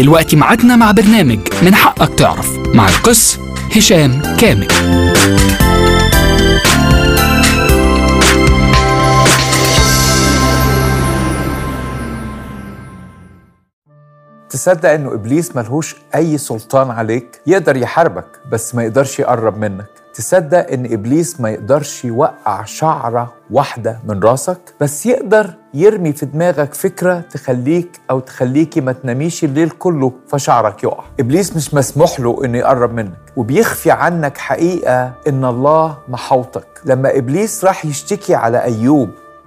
دلوقتي ميعادنا مع برنامج من حقك تعرف مع القس هشام كامل تصدق انه ابليس ملهوش اي سلطان عليك يقدر يحاربك بس ما يقدرش يقرب منك تصدق ان ابليس ما يقدرش يوقع شعره واحده من راسك بس يقدر يرمي في دماغك فكره تخليك او تخليكي ما تناميش الليل كله فشعرك يقع ابليس مش مسموح له انه يقرب منك وبيخفي عنك حقيقه ان الله محوطك لما ابليس راح يشتكي على ايوب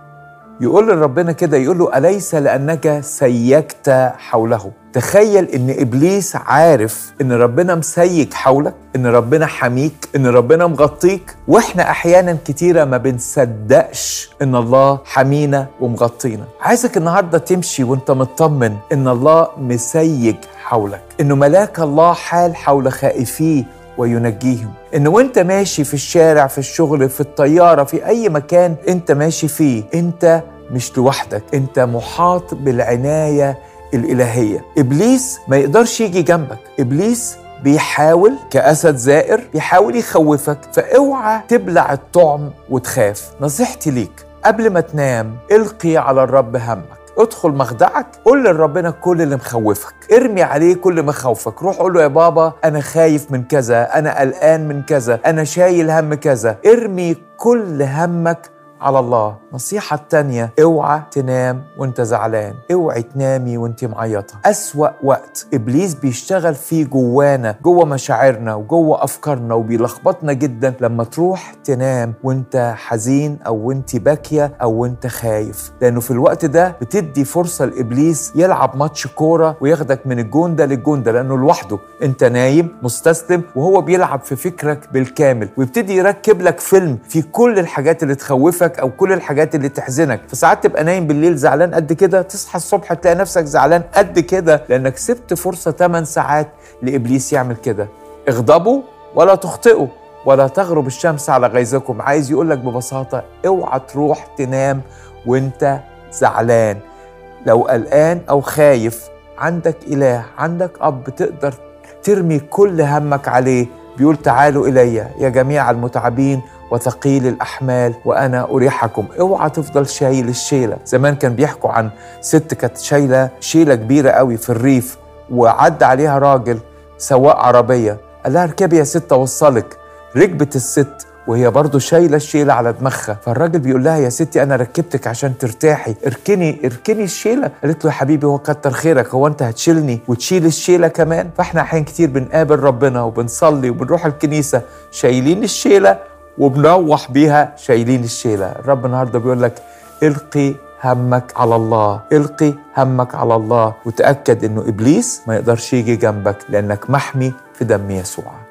يقول لربنا كده يقول له أليس لأنك سيكت حوله تخيل ان ابليس عارف ان ربنا مسيك حولك ان ربنا حميك ان ربنا مغطيك واحنا احيانا كتيره ما بنصدقش ان الله حمينا ومغطينا عايزك النهارده تمشي وانت مطمن ان الله مسيج حولك انه ملاك الله حال حول خائفيه وينجيهم ان وانت ماشي في الشارع في الشغل في الطياره في اي مكان انت ماشي فيه انت مش لوحدك انت محاط بالعنايه الالهيه ابليس ما يقدرش يجي جنبك ابليس بيحاول كأسد زائر بيحاول يخوفك فاوعى تبلع الطعم وتخاف نصيحتي ليك قبل ما تنام القي على الرب همك ادخل مخدعك قول لربنا كل اللي مخوفك ارمي عليه كل مخاوفك روح قول له يا بابا انا خايف من كذا انا قلقان من كذا انا شايل هم كذا ارمي كل همك على الله نصيحة التانية اوعى تنام وانت زعلان اوعي تنامي وانت معيطة أسوأ وقت إبليس بيشتغل فيه جوانا جوه مشاعرنا وجوه أفكارنا وبيلخبطنا جدا لما تروح تنام وانت حزين أو وانت باكية أو وانت خايف لأنه في الوقت ده بتدي فرصة لإبليس يلعب ماتش كورة وياخدك من الجون ده للجون ده لأنه لوحده انت نايم مستسلم وهو بيلعب في فكرك بالكامل ويبتدي يركب لك فيلم في كل الحاجات اللي تخوفك او كل الحاجات اللي تحزنك فساعات تبقى نايم بالليل زعلان قد كده تصحى الصبح تلاقي نفسك زعلان قد كده لانك سبت فرصه 8 ساعات لابليس يعمل كده اغضبوا ولا تخطئوا ولا تغرب الشمس على غيظكم عايز يقول لك ببساطه اوعى تروح تنام وانت زعلان لو قلقان او خايف عندك اله عندك اب تقدر ترمي كل همك عليه بيقول تعالوا الي يا جميع المتعبين وثقيل الأحمال وأنا أريحكم اوعى تفضل شايل الشيلة زمان كان بيحكوا عن ست كانت شايلة شيلة كبيرة قوي في الريف وعدى عليها راجل سواق عربية قال لها اركبي يا ست أوصلك ركبت الست وهي برضه شايله الشيله على دماغها فالراجل بيقول لها يا ستي انا ركبتك عشان ترتاحي اركني اركني الشيله قالت له يا حبيبي هو كتر خيرك هو انت هتشيلني وتشيل الشيله كمان فاحنا احيان كتير بنقابل ربنا وبنصلي وبنروح الكنيسه شايلين الشيله وبنروح بيها شايلين الشيله الرب النهارده بيقول لك القي همك على الله القي همك على الله وتاكد انه ابليس ما يقدرش يجي جنبك لانك محمي في دم يسوع